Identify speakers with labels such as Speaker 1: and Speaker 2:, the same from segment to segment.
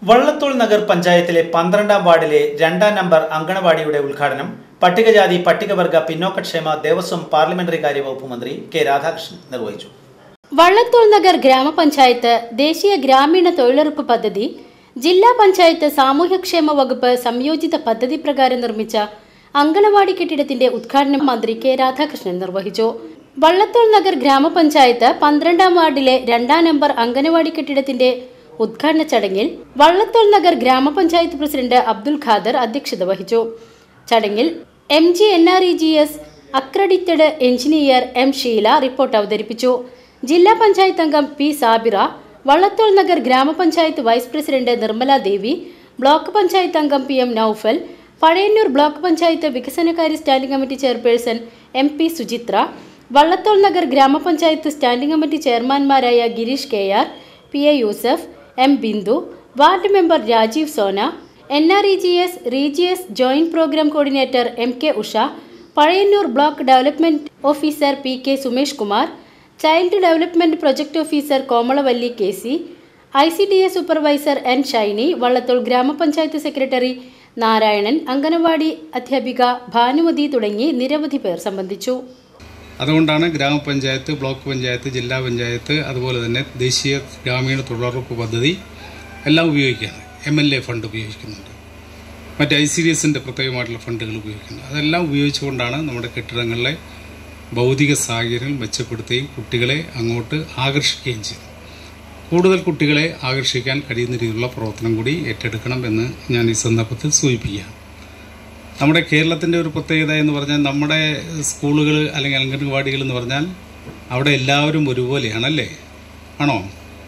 Speaker 1: വള്ളത്തോൾ നഗർ പഞ്ചായത്തിലെ പന്ത്രണ്ടാം വാർഡിലെ രണ്ടാം നമ്പർ അങ്കണവാടിയുടെ ഉദ്ഘാടനം പട്ടികജാതി പട്ടികവർഗ പിന്നോക്കക്ഷേമ ദേവസ്വം പാർലമെന്ററി കാര്യ വകുപ്പ് മന്ത്രി കെ രാധാകൃഷ്ണൻ നിർവഹിച്ചു
Speaker 2: വള്ളത്തോൾ നഗർ ഗ്രാമപഞ്ചായത്ത് ദേശീയ ഗ്രാമീണ തൊഴിലുറപ്പ് പദ്ധതി ജില്ലാ പഞ്ചായത്ത് സാമൂഹ്യക്ഷേമ വകുപ്പ് സംയോജിത പദ്ധതി പ്രകാരം നിർമ്മിച്ച അങ്കണവാടി കെട്ടിടത്തിന്റെ ഉദ്ഘാടനം മന്ത്രി കെ രാധാകൃഷ്ണൻ നിർവഹിച്ചു വള്ളത്തോൾ നഗർ ഗ്രാമപഞ്ചായത്ത് പന്ത്രണ്ടാം വാർഡിലെ രണ്ടാം നമ്പർ അങ്കണവാടി കെട്ടിടത്തിന്റെ ഉദ്ഘാടന ചടങ്ങിൽ വള്ളത്തോൾ നഗർ ഗ്രാമപഞ്ചായത്ത് പ്രസിഡന്റ് അബ്ദുൽ ഖാദർ അധ്യക്ഷത വഹിച്ചു ചടങ്ങിൽ M G N R E G S accredited engineer M Sheela report അവതരിപ്പിച്ചു ജില്ലാ പഞ്ചായത്ത് അംഗം പി സാബിറ വള്ളത്തോൾ നഗർ ഗ്രാമപഞ്ചായത്ത് vice president Nirmala Devi block panchayat അംഗം P M Noufal Pazhayannur block panchayat വികസനകാര്യ standing committee chairperson M P Suchithra Vallathol Nagar ഗ്രാമപഞ്ചായത്ത് സ്റ്റാൻഡിംഗ് കമ്മിറ്റി ചെയർമാൻമാരായ Girish K R P A Yusuf M Bindu ward member Rajeev Sona N R E G S റീജിയസ് joint programme coordinator M K Usha Pazhayannur block development officer P K Sumesh Kumar child development project officer Komalavalli K C I C D S supervisor N Shiny Vallathol ഗ്രാമപഞ്ചായത്ത് secretary Narayanan anganwadi അധ്യാപിക ഭാനുമതി തുടങ്ങി നിരവധി പേർ സംബന്ധിച്ചു
Speaker 3: അതുകൊണ്ടാണ് ഗ്രാമപഞ്ചായത്ത് block panchayat ജില്ലാ പഞ്ചായത്ത് അതുപോലെ തന്നെ ദേശീയ ഗ്രാമീണ തൊഴിലുറപ്പ് പദ്ധതി എല്ലാം ഉപയോഗിക്കുകയാണ് എം എൽ എ ഫണ്ട് ഉപയോഗിക്കുന്നുണ്ട് മറ്റ് ഐ സി ഡി എസിൻ്റെ പ്രത്യേകമായിട്ടുള്ള ഫണ്ടുകൾ ഉപയോഗിക്കുന്നു അതെല്ലാം ഉപയോഗിച്ചുകൊണ്ടാണ് നമ്മുടെ കെട്ടിടങ്ങളിലെ ഭൗതിക സാഹചര്യങ്ങൾ മെച്ചപ്പെടുത്തുകയും കുട്ടികളെ അങ്ങോട്ട് ആകർഷിക്കുകയും ചെയ്തു കൂടുതൽ കുട്ടികളെ ആകർഷിക്കാൻ കഴിയുന്ന രീതിയിലുള്ള പ്രവർത്തനം കൂടി ഏറ്റെടുക്കണം എന്ന് ഞാൻ ഈ സന്ദർഭത്തിൽ സൂചിപ്പിക്കുകയാണ് നമ്മുടെ കേരളത്തിൻ്റെ ഒരു പ്രത്യേകത എന്ന് പറഞ്ഞാൽ നമ്മുടെ സ്കൂളുകൾ അല്ലെങ്കിൽ അംഗൻവാടികൾ എന്ന് പറഞ്ഞാൽ അവിടെ എല്ലാവരും ഒരുപോലെയാണല്ലേ ആണോ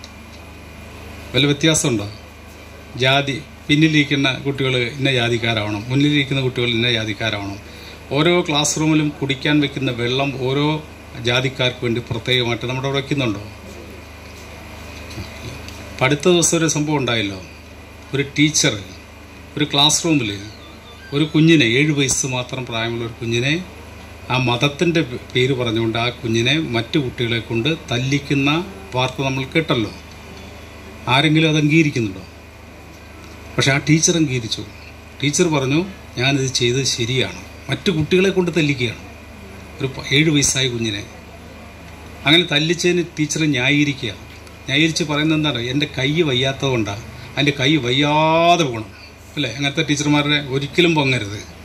Speaker 3: വല്ല വ്യത്യാസമുണ്ടോ ജാതി പിന്നിലിരിക്കുന്ന കുട്ടികൾ ഇന്ന ജാതിക്കാരാവണം മുന്നിലിരിക്കുന്ന കുട്ടികൾ ഇന്ന ജാതിക്കാരാവണം ഓരോ ക്ലാസ് റൂമിലും കുടിക്കാൻ വെക്കുന്ന വെള്ളം ഓരോ ജാതിക്കാർക്ക് വേണ്ടി പ്രത്യേകമായിട്ട് നമ്മുടെ അവിടെ വയ്ക്കുന്നുണ്ടോ ഇപ്പം അടുത്ത ദിവസം ഒരു സംഭവം ഉണ്ടായല്ലോ ഒരു ടീച്ചർ ഒരു ക്ലാസ് റൂമിൽ ഒരു കുഞ്ഞിനെ ഏഴ് വയസ്സ് മാത്രം പ്രായമുള്ള ഒരു കുഞ്ഞിനെ ആ മതത്തിൻ്റെ പേര് പറഞ്ഞുകൊണ്ട് ആ കുഞ്ഞിനെ മറ്റു കുട്ടികളെ കൊണ്ട് തല്ലിക്കുന്ന വാർത്ത നമ്മൾ കേട്ടല്ലോ ആരെങ്കിലും അത് അംഗീകരിക്കുന്നുണ്ടോ പക്ഷെ ആ ടീച്ചർ അംഗീകരിച്ചു ടീച്ചർ പറഞ്ഞു ഞാനിത് ചെയ്തത് ശരിയാണ് മറ്റു കുട്ടികളെ കൊണ്ട് തല്ലിക്കുകയാണ് ഒരു പ- ഏഴ് വയസ്സായ കുഞ്ഞിനെ അങ്ങനെ തല്ലിച്ചതിന് ടീച്ചർ ന്യായീകരിക്കുക ന്യായീകരിച്ച് പറയുന്നത് എന്താണ് എൻ്റെ കൈ വയ്യാത്തതുകൊണ്ടാണ് അതിൻ്റെ കൈ വയ്യാതെ പോകണം അല്ലേ അങ്ങനത്തെ ടീച്ചർമാരുടെ ഒരിക്കലും പൊങ്ങരുത്